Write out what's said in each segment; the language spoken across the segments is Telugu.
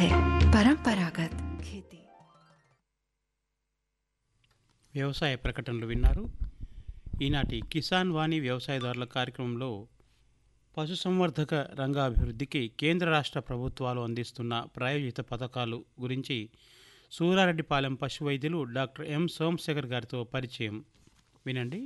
है परंपरागत खेती వ్యవసాయ ప్రకటనలు విన్నారు ఈనాటి కిసాన్ వాణి వ్యవసాయదారుల కార్యక్రమంలో పశుసంవర్ధక రంగాభివృద్ధికి కేంద్ర రాష్ట్ర ప్రభుత్వాలు అందిస్తున్న ప్రాయోజిత పథకాలు గురించి సూరారెడ్డిపాలెం పశు వైద్యులు డాక్టర్ ఎం సోమశేఖర్ గారితో పరిచయం వినండి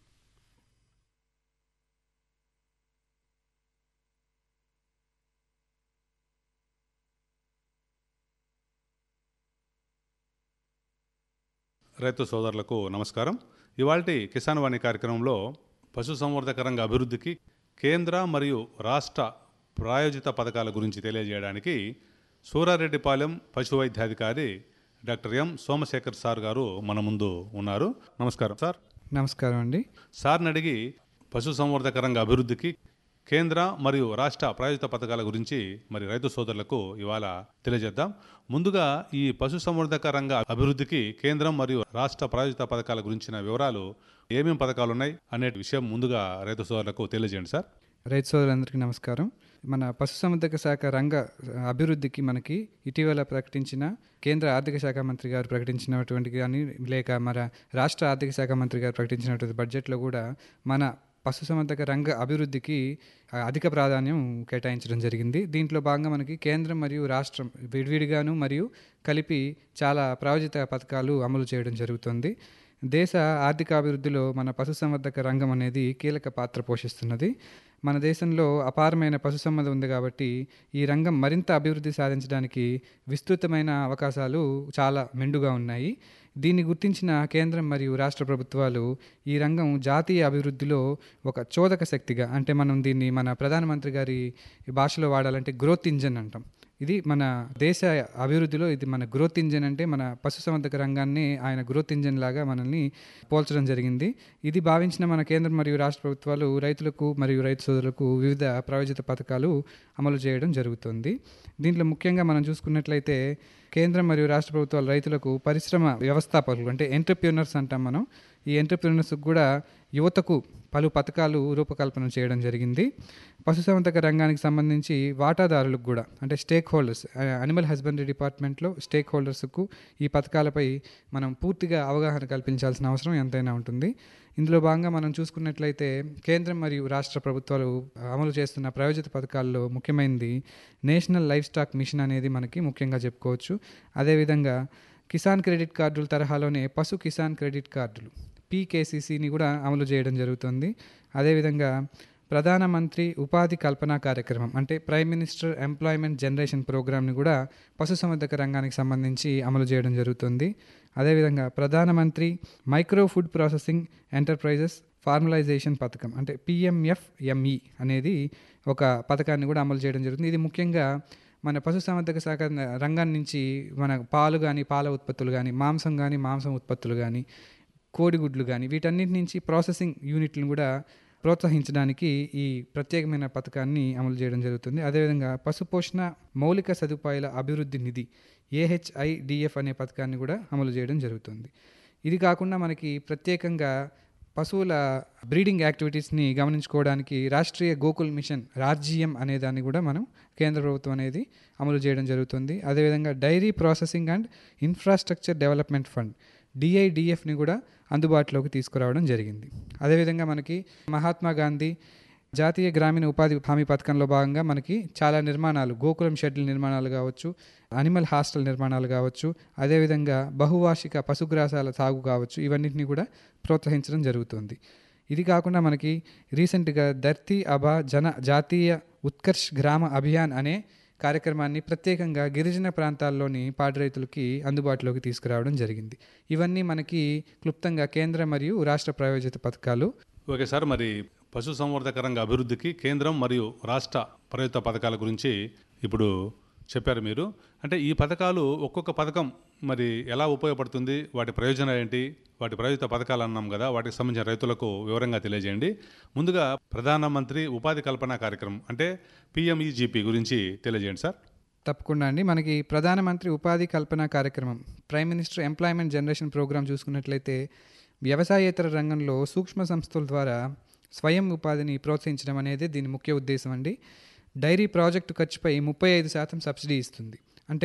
రైతు సోదరులకు నమస్కారం ఇవాల్టి కిసాన్ వాణి కార్యక్రమంలో పశుసంవర్ధక రంగ అభివృద్ధికి కేంద్ర మరియు రాష్ట్ర ప్రాయోజిత పథకాల గురించి తెలియజేయడానికి సూరారెడ్డిపాలెం పశు వైద్యాధికారి డాక్టర్ ఎం సోమశేఖర్ సార్ గారు మన ముందు ఉన్నారు నమస్కారం సార్ నమస్కారం అండి సార్ని అడిగి పశుసంవర్ధక రంగ అభివృద్ధికి కేంద్ర మరియు రాష్ట్ర ప్రాయోజిత పథకాల గురించి మరి రైతు సోదరులకు ఇవాళ తెలియజేద్దాం ముందుగా ఈ పశుసంవర్ధక రంగ అభివృద్ధికి కేంద్రం మరియు రాష్ట్ర ప్రాయోజిత పథకాల గురించిన వివరాలు ఏమేమి పథకాలు ఉన్నాయి అనే విషయం ముందుగా రైతు సోదరులకు తెలియజేయండి సార్ రైతు సోదరులందరికీ నమస్కారం మన పశుసంవర్ధక శాఖ రంగ అభివృద్ధికి మనకి ఇటీవల ప్రకటించిన కేంద్ర ఆర్థిక శాఖ మంత్రి గారు ప్రకటించినటువంటి కానీ లేక మన రాష్ట్ర ఆర్థిక శాఖ మంత్రి గారు ప్రకటించినటువంటి బడ్జెట్లో కూడా మన పశుసంవర్ధక రంగ అభివృద్ధికి ఆ, అధిక ప్రాధాన్యం కేటాయించడం జరిగింది దీంట్లో భాగంగా మనకి కేంద్రం మరియు రాష్ట్రం విడివిడిగాను మరియు కలిపి చాలా ప్రాయోజిత పథకాలు అమలు చేయడం జరుగుతుంది దేశ ఆర్థిక అభివృద్ధిలో మన పశుసంవర్ధక రంగం అనేది కీలక పాత్ర పోషిస్తున్నది మన దేశంలో అపారమైన పశుసంపద ఉంది కాబట్టి ఈ రంగం మరింత అభివృద్ధి సాధించడానికి విస్తృతమైన అవకాశాలు చాలా మెండుగా ఉన్నాయి దీన్ని గుర్తించిన కేంద్రం మరియు రాష్ట్ర ప్రభుత్వాలు ఈ రంగం జాతీయ అభివృద్ధిలో ఒక చోదక శక్తిగా అంటే మనం దీన్ని మన ప్రధానమంత్రి గారి భాషలో వాడాలంటే గ్రోత్ ఇంజన్ అంటాం ఇది మన దేశ అభివృద్ధిలో ఇది మన గ్రోత్ ఇంజన్ అంటే మన పశుసంవర్ధక రంగాన్ని ఆయన గ్రోత్ ఇంజన్ లాగా మనల్ని పోల్చడం జరిగింది ఇది భావించిన మన కేంద్ర మరియు రాష్ట్ర ప్రభుత్వాలు రైతులకు మరియు రైతు సోదరులకు వివిధ ప్రాయోజిత పథకాలు అమలు చేయడం జరుగుతుంది దీంట్లో ముఖ్యంగా మనం చూసుకున్నట్లయితే కేంద్రం మరియు రాష్ట్ర ప్రభుత్వాలు రైతులకు పరిశ్రమ వ్యవస్థాపకులు అంటే ఎంటర్ప్రీనర్స్ అంటాం మనం ఈ ఎంటర్ప్రీనర్స్కి కూడా యువతకు పలు పథకాలు రూపకల్పన చేయడం జరిగింది పశుసంవర్ధక రంగానికి సంబంధించి వాటాదారులకు కూడా అంటే స్టేక్ హోల్డర్స్ అనిమల్ హస్బెండరీ డిపార్ట్మెంట్లో స్టేక్ హోల్డర్స్కు ఈ పథకాలపై మనం పూర్తిగా అవగాహన కల్పించాల్సిన అవసరం ఎంతైనా ఉంటుంది ఇందులో భాగంగా మనం చూసుకున్నట్లయితే కేంద్రం మరియు రాష్ట్ర ప్రభుత్వాలు అమలు చేస్తున్న ప్రాయోజిత పథకాల్లో ముఖ్యమైనది నేషనల్ లైఫ్ స్టాక్ మిషన్ అనేది మనకి ముఖ్యంగా చెప్పుకోవచ్చు అదేవిధంగా కిసాన్ క్రెడిట్ కార్డుల తరహాలోనే పశు కిసాన్ క్రెడిట్ కార్డులు పీకేసీసీని కూడా అమలు చేయడం జరుగుతుంది అదేవిధంగా ప్రధానమంత్రి ఉపాధి కల్పన కార్యక్రమం అంటే ప్రైమ్ మినిస్టర్ ఎంప్లాయ్మెంట్ జనరేషన్ ప్రోగ్రామ్ని కూడా పశుసంవర్ధక రంగానికి సంబంధించి అమలు చేయడం జరుగుతుంది అదేవిధంగా ప్రధానమంత్రి micro food processing enterprises formalisation పథకం అంటే పిఎంఎఫ్ఎంఈ అనేది ఒక పథకాన్ని కూడా అమలు చేయడం జరుగుతుంది ఇది ముఖ్యంగా మన పశుసంవర్ధక శాఖ రంగం నుంచి మన పాలు కానీ పాల ఉత్పత్తులు కానీ మాంసం కానీ మాంసం ఉత్పత్తులు కానీ కోడిగుడ్లు కానీ వీటన్నిటి నుంచి ప్రాసెసింగ్ యూనిట్లను కూడా ప్రోత్సహించడానికి ఈ ప్రత్యేకమైన పథకాన్ని అమలు చేయడం జరుగుతుంది అదేవిధంగా పశుపోషణ మౌలిక సదుపాయాల అభివృద్ధి నిధి ఏహెచ్ఐడిఎఫ్ అనే పథకాన్ని కూడా అమలు చేయడం జరుగుతుంది ఇది కాకుండా మనకి ప్రత్యేకంగా పశువుల బ్రీడింగ్ యాక్టివిటీస్ని గమనించుకోవడానికి రాష్ట్రీయ గోకుల్ మిషన్ రాజ్యం అనే దాన్ని కూడా మనం కేంద్ర ప్రభుత్వం అనేది అమలు చేయడం జరుగుతుంది అదేవిధంగా dairy processing and infrastructure development fund డిఐడిఎఫ్ని కూడా అందుబాటులోకి తీసుకురావడం జరిగింది అదేవిధంగా మనకి మహాత్మా గాంధీ జాతీయ గ్రామీణ ఉపాధి హామీ పథకంలో భాగంగా మనకి చాలా నిర్మాణాలు గోకులం షెడ్ల నిర్మాణాలు కావచ్చు అనిమల్ హాస్టల్ నిర్మాణాలు కావచ్చు అదేవిధంగా బహువార్షిక పశుగ్రాసాల సాగు కావచ్చు ఇవన్నింటినీ కూడా ప్రోత్సహించడం జరుగుతుంది ఇది కాకుండా మనకి రీసెంట్గా ధర్తీ అభా జన జాతీయ ఉత్కర్ష్ గ్రామ అభియాన్ అనే కార్యక్రమాన్ని ప్రత్యేకంగా గిరిజన ప్రాంతాల్లోని పాడి రైతులకి అందుబాటులోకి తీసుకురావడం జరిగింది ఇవన్నీ మనకి క్లుప్తంగా కేంద్ర మరియు రాష్ట్ర ప్రాయోజిత పథకాలు ఓకే సార్ మరి పశుసంవర్ధక రంగ అభివృద్ధికి కేంద్రం మరియు రాష్ట్ర ప్రాయోజిత పథకాల గురించి ఇప్పుడు చెప్పారు మీరు అంటే ఈ పథకాలు ఒక్కొక్క పథకం మరి ఎలా ఉపయోగపడుతుంది వాటి ప్రయోజనాలు ఏంటి వాటి ప్రాయోజిత పథకాలు అన్నాం కదా వాటికి సంబంధించిన రైతులకు వివరంగా తెలియజేయండి ముందుగా ప్రధానమంత్రి ఉపాధి కల్పన కార్యక్రమం అంటే పిఎంఈజీపీ గురించి తెలియజేయండి సార్ తప్పకుండా అండి మనకి ప్రధానమంత్రి ఉపాధి కల్పన కార్యక్రమం prime minister employment generation programme చూసుకున్నట్లయితే వ్యవసాయేతర రంగంలో సూక్ష్మ సంస్థల ద్వారా స్వయం ఉపాధిని ప్రోత్సహించడం అనేది దీని ముఖ్య ఉద్దేశం అండి డైరీ ప్రాజెక్టు ఖర్చుపై ముప్పై ఐదు శాతం సబ్సిడీ ఇస్తుంది